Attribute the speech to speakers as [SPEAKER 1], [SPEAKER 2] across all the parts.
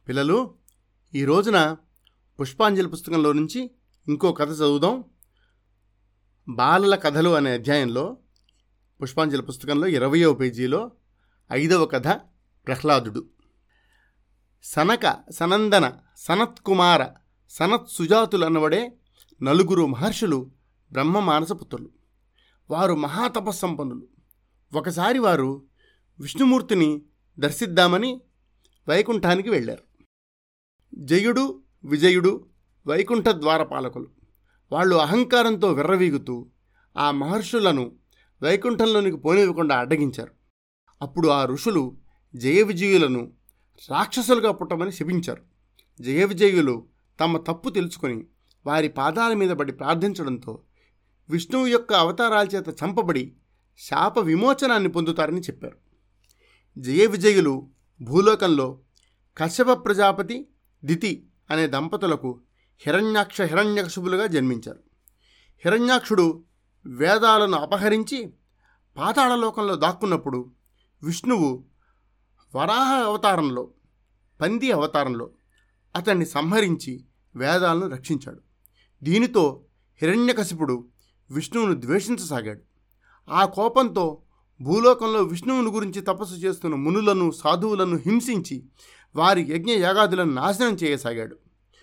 [SPEAKER 1] పిల్లలు ఈ రోజున పుష్పాంజలి పుస్తకంలో నుంచి ఇంకో కథ చదువుదాం బాలల కథలు అనే అధ్యాయంలో పుష్పాంజలి పుస్తకంలో ఇరవయవ పేజీలో ఐదవ కథ ప్రహ్లాదుడు సనక సనందన సనత్కుమార సనత్ సుజాతులు అన్నవడే నలుగురు మహర్షులు బ్రహ్మ మానసపుత్రులు వారు మహాతపస్సంపన్నులు ఒకసారి వారు విష్ణుమూర్తిని దర్శిద్దామని వైకుంఠానికి వెళ్ళారు జయుడు విజయుడు వైకుంఠ ద్వారపాలకులు వాళ్ళు అహంకారంతో విర్రవీగుతూ ఆ మహర్షులను వైకుంఠంలోనికి పోనివ్వకుండా అడ్డగించారు అప్పుడు ఆ ఋషులు జయ విజయులను రాక్షసులుగా పుట్టమని శపించారు జయ విజయులు తమ తప్పు తెలుసుకొని వారి పాదాల మీద పడి ప్రార్థించడంతో విష్ణువు యొక్క అవతారాల చేత చంపబడి శాప విమోచనాన్ని పొందుతారని చెప్పారు జయ విజయులు భూలోకంలో కశ్యప ప్రజాపతి దితి అనే దంపతులకు హిరణ్యాక్ష హిరణ్యకశుబులుగా జన్మించారు హిరణ్యాక్షుడు వేదాలను అపహరించి పాతాళలోకంలో దాక్కున్నప్పుడు విష్ణువు వరాహ అవతారంలో పంది అవతారంలో అతన్ని సంహరించి వేదాలను రక్షించాడు దీనితో హిరణ్యకశిపుడు విష్ణువును ద్వేషించసాగాడు ఆ కోపంతో భూలోకంలో విష్ణువుని గురించి తపస్సు చేస్తున్న మునులను సాధువులను హింసించి వారి యజ్ఞ యాగాదులను నాశనం చేయసాగాడు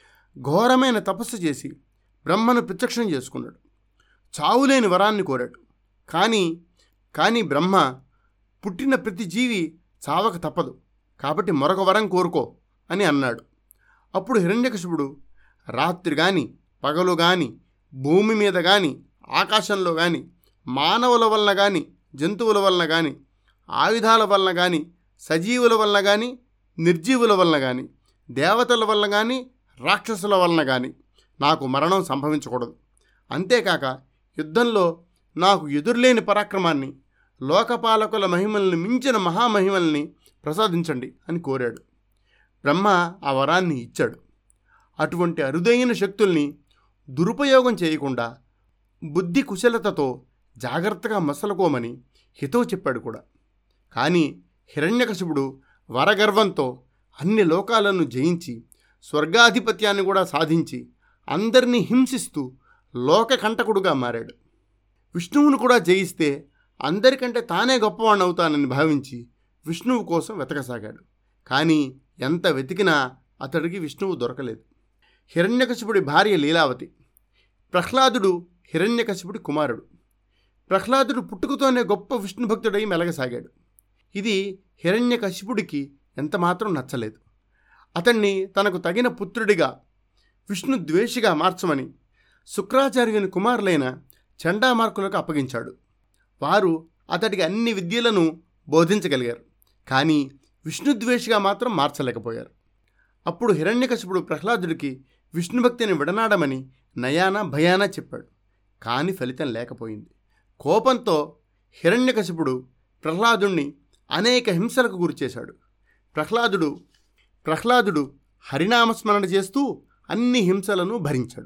[SPEAKER 1] ఘోరమైన తపస్సు చేసి బ్రహ్మను ప్రత్యక్షం చేసుకున్నాడు చావులేని వరాన్ని కోరాడు కానీ కానీ బ్రహ్మ పుట్టిన ప్రతి జీవి చావక తప్పదు కాబట్టి మరొక వరం కోరుకో అని అన్నాడు అప్పుడు హిరణ్యకశిపుడు రాత్రి కానీ పగలు కానీ భూమి మీద కానీ ఆకాశంలో కానీ మానవుల వలన కానీ జంతువుల వలన కానీ ఆయుధాల వలన కానీ సజీవుల వలన కానీ నిర్జీవుల వలన కానీ దేవతల వలన కానీ రాక్షసుల వలన కానీ నాకు మరణం సంభవించకూడదు అంతేకాక యుద్ధంలో నాకు ఎదురులేని పరాక్రమాన్ని లోకపాలకుల మహిమల్ని మించిన మహామహిమల్ని ప్రసాదించండి అని కోరాడు బ్రహ్మ ఆ వరాన్ని ఇచ్చాడు అటువంటి అరుదైన శక్తుల్ని దురుపయోగం చేయకుండా బుద్ధి కుశలతతో జాగ్రత్తగా మసలుకోమని హితవు చెప్పాడు కూడా కానీ హిరణ్యకశిపుడు వరగర్వంతో అన్ని లోకాలను జయించి స్వర్గాధిపత్యాన్ని కూడా సాధించి అందరినీ హింసిస్తూ లోకకంటకుడుగా మారాడు విష్ణువును కూడా జయిస్తే అందరికంటే తానే గొప్పవాణ్ణి అవుతానని భావించి విష్ణువు కోసం వెతకసాగాడు కానీ ఎంత వెతికినా అతడికి విష్ణువు దొరకలేదు హిరణ్యకశిపుడి భార్య లీలావతి ప్రహ్లాదుడు హిరణ్యకశిపుడి కుమారుడు ప్రహ్లాదుడు పుట్టుకతోనే గొప్ప విష్ణు భక్తుడై మెలగసాగాడు ఇది హిరణ్యకశిపుడికి ఎంతమాత్రం నచ్చలేదు అతన్ని తనకు తగిన పుత్రుడిగా విష్ణు ద్వేషిగా మార్చమని శుక్రాచార్యుని కుమారులైన చండామార్కులకు అప్పగించాడు వారు అతడికి అన్ని విద్యలను బోధించగలిగారు కానీ విష్ణుద్వేషిగా మాత్రం మార్చలేకపోయారు అప్పుడు హిరణ్యకశిపుడు ప్రహ్లాదుడికి విష్ణుభక్తిని విడనాడమని నయాన భయాన చెప్పాడు కానీ ఫలితం లేకపోయింది కోపంతో హిరణ్యకశిపుడు ప్రహ్లాదుణ్ణి అనేక హింసలకు గురిచేశాడు ప్రహ్లాదుడు ప్రహ్లాదుడు హరినామస్మరణ చేస్తూ అన్ని హింసలను భరించాడు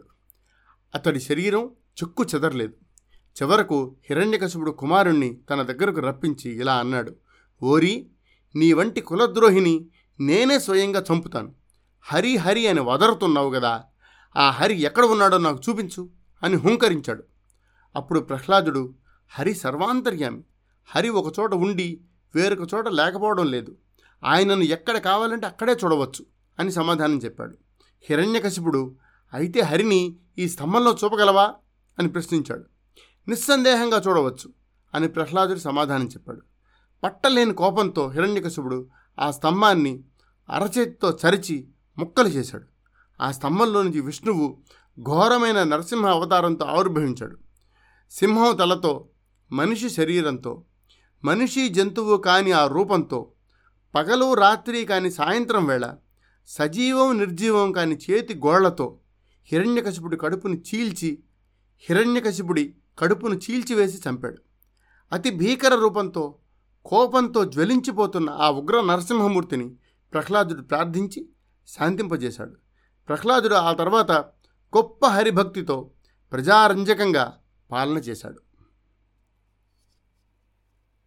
[SPEAKER 1] అతడి శరీరం చెక్కు చెదరలేదు చివరకు హిరణ్యకశిపుడు కుమారుణ్ణి తన దగ్గరకు రప్పించి ఇలా అన్నాడు ఓరి నీ వంటి కులద్రోహిని నేనే స్వయంగా చంపుతాను హరి హరి అని వదరుతున్నావు కదా ఆ హరి ఎక్కడ ఉన్నాడో నాకు చూపించు అని హుంకరించాడు అప్పుడు ప్రహ్లాదుడు హరి సర్వాంతర్యామి హరి ఒక చోట ఉండి వేరొక చోట లేకపోవడం లేదు ఆయనను ఎక్కడ కావాలంటే అక్కడే చూడవచ్చు అని సమాధానం చెప్పాడు హిరణ్యకశిపుడు అయితే హరిని ఈ స్తంభంలో చూపగలవా అని ప్రశ్నించాడు నిస్సందేహంగా చూడవచ్చు అని ప్రహ్లాదుడు సమాధానం చెప్పాడు పట్టలేని కోపంతో హిరణ్యకశిపుడు ఆ స్తంభాన్ని అరచేతితో చరిచి ముక్కలు చేశాడు ఆ స్తంభంలో నుంచి విష్ణువు ఘోరమైన నరసింహ అవతారంతో ఆవిర్భవించాడు సింహం తలతో మనిషి శరీరంతో మనిషి జంతువు కాని ఆ రూపంతో పగలు రాత్రి కాని సాయంత్రం వేళ సజీవం నిర్జీవం కాని చేతి గోళ్లతో హిరణ్యకశిపుడి కడుపుని చీల్చి హిరణ్యకశిపుడి కడుపును చీల్చివేసి చంపాడు అతి భీకర రూపంతో కోపంతో జ్వలించిపోతున్న ఆ ఉగ్ర నరసింహమూర్తిని ప్రహ్లాదుడు ప్రార్థించి శాంతింపజేశాడు ప్రహ్లాదుడు ఆ తర్వాత గొప్ప హరిభక్తితో ప్రజారంజకంగా పాలన చేశాడు